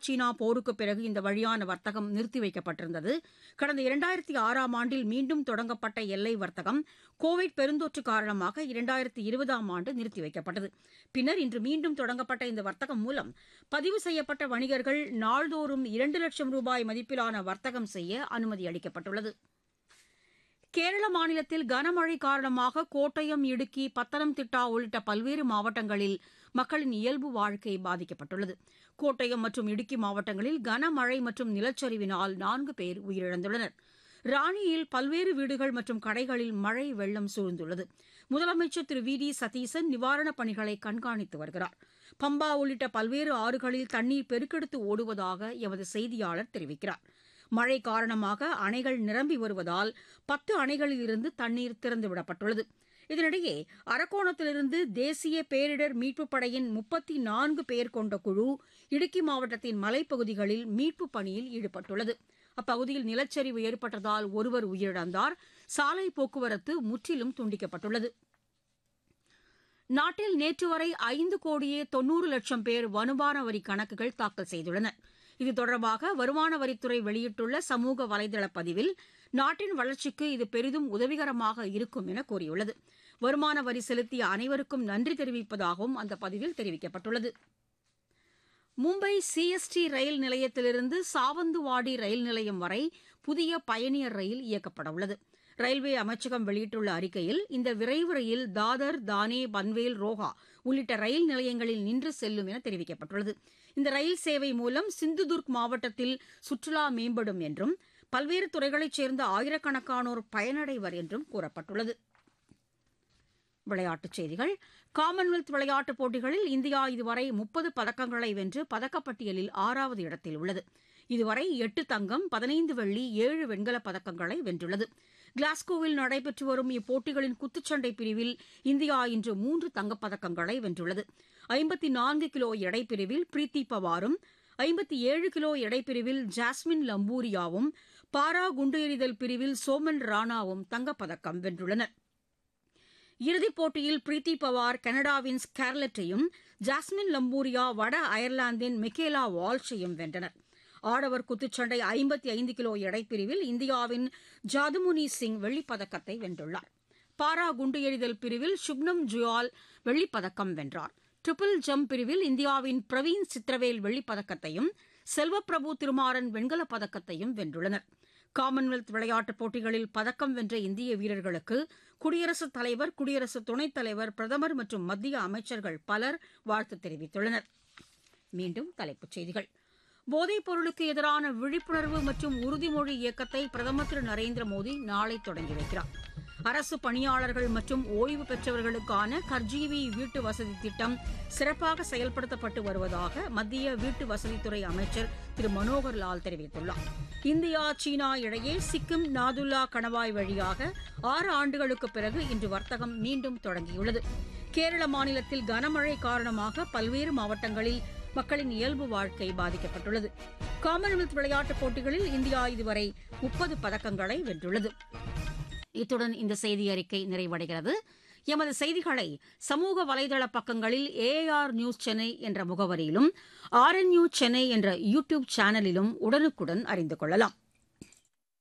சீனா போருக்குப் பிறகு இந்த வழியான வர்த்தகம் நிறுத்தி வைக்கப்பட்டிருந்தது கடந்த இரண்டாயிரத்தி ஆறாம் ஆண்டில் மீண்டும் தொடங்கப்பட்ட எல்லை வர்த்தகம் கோவிட் பெருந்தொற்று காரணமாக இரண்டாயிரத்தி இருபதாம் ஆண்டு நிறுத்தி வைக்கப்பட்டது பின்னர் இன்று மீண்டும் தொடங்கப்பட்ட இந்த வர்த்தகம் மூலம் பதிவு செய்யப்பட்ட வணிகர்கள் நாள்தோறும் இரண்டு லட்சம் ரூபாய் மதிப்பிலான வர்த்தகம் செய்ய அனுமதி அளிக்கப்பட்டுள்ளது கேரள மாநிலத்தில் கனமழை காரணமாக கோட்டயம் இடுக்கி பத்தனம்திட்டா உள்ளிட்ட பல்வேறு மாவட்டங்களில் மக்களின் இயல்பு வாழ்க்கை பாதிக்கப்பட்டுள்ளது கோட்டயம் மற்றும் இடுக்கி மாவட்டங்களில் கனமழை மற்றும் நிலச்சரிவினால் நான்கு பேர் உயிரிழந்துள்ளனர் ராணியில் பல்வேறு வீடுகள் மற்றும் கடைகளில் மழை வெள்ளம் சூழ்ந்துள்ளது முதலமைச்சர் திரு வி டி சதீசன் நிவாரணப் பணிகளை கண்காணித்து வருகிறார் பம்பா உள்ளிட்ட பல்வேறு ஆறுகளில் தண்ணீர் பெருக்கெடுத்து ஓடுவதாக எமது செய்தியாளர் தெரிவிக்கிறார் மழை காரணமாக அணைகள் நிரம்பி வருவதால் பத்து அணைகளில் இருந்து தண்ணீர் திறந்துவிடப்பட்டுள்ளது இதனிடையே அரக்கோணத்திலிருந்து தேசிய பேரிடர் மீட்புப் படையின் முப்பத்தி நான்கு பேர் கொண்ட குழு இடுக்கி மாவட்டத்தின் மலைப்பகுதிகளில் மீட்புப் பணியில் ஈடுபட்டுள்ளது அப்பகுதியில் நிலச்சரிவு ஏற்பட்டதால் ஒருவர் உயிரிழந்தார் சாலை போக்குவரத்து முற்றிலும் துண்டிக்கப்பட்டுள்ளது நாட்டில் நேற்று வரை ஐந்து கோடியே தொன்னூறு லட்சம் பேர் வருமான வரி கணக்குகள் தாக்கல் செய்துள்ளனர் இது தொடர்பாக வருமான வரித்துறை வெளியிட்டுள்ள சமூக வலைதள பதிவில் நாட்டின் வளர்ச்சிக்கு இது பெரிதும் உதவிகரமாக இருக்கும் என கூறியுள்ளது வருமான வரி செலுத்திய அனைவருக்கும் நன்றி தெரிவிப்பதாகவும் அந்த பதிவில் தெரிவிக்கப்பட்டுள்ளது மும்பை சிஎஸ்டி ரயில் நிலையத்திலிருந்து சாவந்துவாடி ரயில் நிலையம் வரை புதிய பயணியர் ரயில் இயக்கப்பட உள்ளது ரயில்வே அமைச்சகம் வெளியிட்டுள்ள அறிக்கையில் இந்த விரைவு ரயில் தாதர் தானே பன்வேல் ரோஹா உள்ளிட்ட ரயில் நிலையங்களில் நின்று செல்லும் என தெரிவிக்கப்பட்டுள்ளது இந்த ரயில் சேவை மூலம் சிந்துதுர்க் மாவட்டத்தில் சுற்றுலா மேம்படும் என்றும் பல்வேறு துறைகளைச் சேர்ந்த ஆயிரக்கணக்கானோர் பயனடைவர் என்றும் கூறப்பட்டுள்ளது விளையாட்டுச் செய்திகள் காமன்வெல்த் விளையாட்டுப் போட்டிகளில் இந்தியா இதுவரை முப்பது பதக்கங்களை வென்று பதக்கப்பட்டியலில் ஆறாவது இடத்தில் உள்ளது இதுவரை எட்டு தங்கம் பதினைந்து வெள்ளி ஏழு வெண்கலப் பதக்கங்களை வென்றுள்ளது கிளாஸ்கோவில் நடைபெற்று வரும் இப்போட்டிகளின் குத்துச்சண்டை பிரிவில் இந்தியா இன்று மூன்று தங்கப்பதக்கங்களை வென்றுள்ளது ஐம்பத்தி நான்கு கிலோ எடைப்பிரிவில் பிரீத்தி பவாரும் ஐம்பத்தி ஏழு கிலோ எடைப்பிரிவில் ஜாஸ்மின் லம்பூரியாவும் பாரா குண்டு எறிதல் பிரிவில் சோமன் ராணாவும் தங்கப்பதக்கம் வென்றுள்ளனர் இறுதிப் போட்டியில் பிரீத்தி பவார் கனடாவின் ஸ்கார்லெட்டையும் ஜாஸ்மின் லம்பூரியா வட அயர்லாந்தின் மிக்கேலா வால்ஷையும் வென்றனர் ஆடவர் குத்துச்சண்டை ஐம்பத்தி ஐந்து கிலோ எடைப்பிரிவில் இந்தியாவின் ஜாதுமுனி சிங் வெள்ளிப்பதக்கத்தை வென்றுள்ளார் பாரா குண்டு எறிதல் பிரிவில் சுப்னம் ஜுயால் வெள்ளிப்பதக்கம் வென்றார் ட்ரிபிள் ஜம்ப் பிரிவில் இந்தியாவின் பிரவீன் சித்திரவேல் வெள்ளிப்பதக்கத்தையும் செல்வப்பிரபு திருமாறன் வெண்கலப் பதக்கத்தையும் வென்றுள்ளனர் காமன்வெல்த் விளையாட்டுப் போட்டிகளில் பதக்கம் வென்ற இந்திய வீரர்களுக்கு குடியரசுத் தலைவர் குடியரசு துணைத் தலைவர் பிரதமர் மற்றும் மத்திய அமைச்சர்கள் பலர் வாழ்த்து தெரிவித்துள்ளனர் மீண்டும் தலைப்புச் செய்திகள் போதைப் பொருளுக்கு எதிரான விழிப்புணர்வு மற்றும் உறுதிமொழி இயக்கத்தை பிரதமர் திரு நரேந்திர மோடி நாளை தொடங்கி வைக்கிறார் அரசு பணியாளர்கள் மற்றும் ஓய்வு பெற்றவர்களுக்கான கர்ஜீவி வீட்டு வசதி திட்டம் சிறப்பாக செயல்படுத்தப்பட்டு வருவதாக மத்திய வீட்டு வசதித்துறை அமைச்சர் திரு மனோகர் லால் தெரிவித்துள்ளார் இந்தியா சீனா இடையே சிக்கிம் நாதுல்லா கணவாய் வழியாக ஆறு ஆண்டுகளுக்கு பிறகு இன்று வர்த்தகம் மீண்டும் தொடங்கியுள்ளது கேரள மாநிலத்தில் கனமழை காரணமாக பல்வேறு மாவட்டங்களில் மக்களின் இயல்பு வாழ்க்கை பாதிக்கப்பட்டுள்ளது காமன்வெல்த் விளையாட்டுப் போட்டிகளில் இந்தியா இதுவரை முப்பது பதக்கங்களை வென்றுள்ளது இத்துடன் இந்த செய்தி அறிக்கை நிறைவடைகிறது எமது செய்திகளை சமூக வலைதள பக்கங்களில் ஏஆர் நியூஸ் சென்னை என்ற முகவரியிலும் ஆர்என்யூ சென்னை என்ற யூ டியூப் சேனலிலும் உடனுக்குடன் அறிந்து கொள்ளலாம்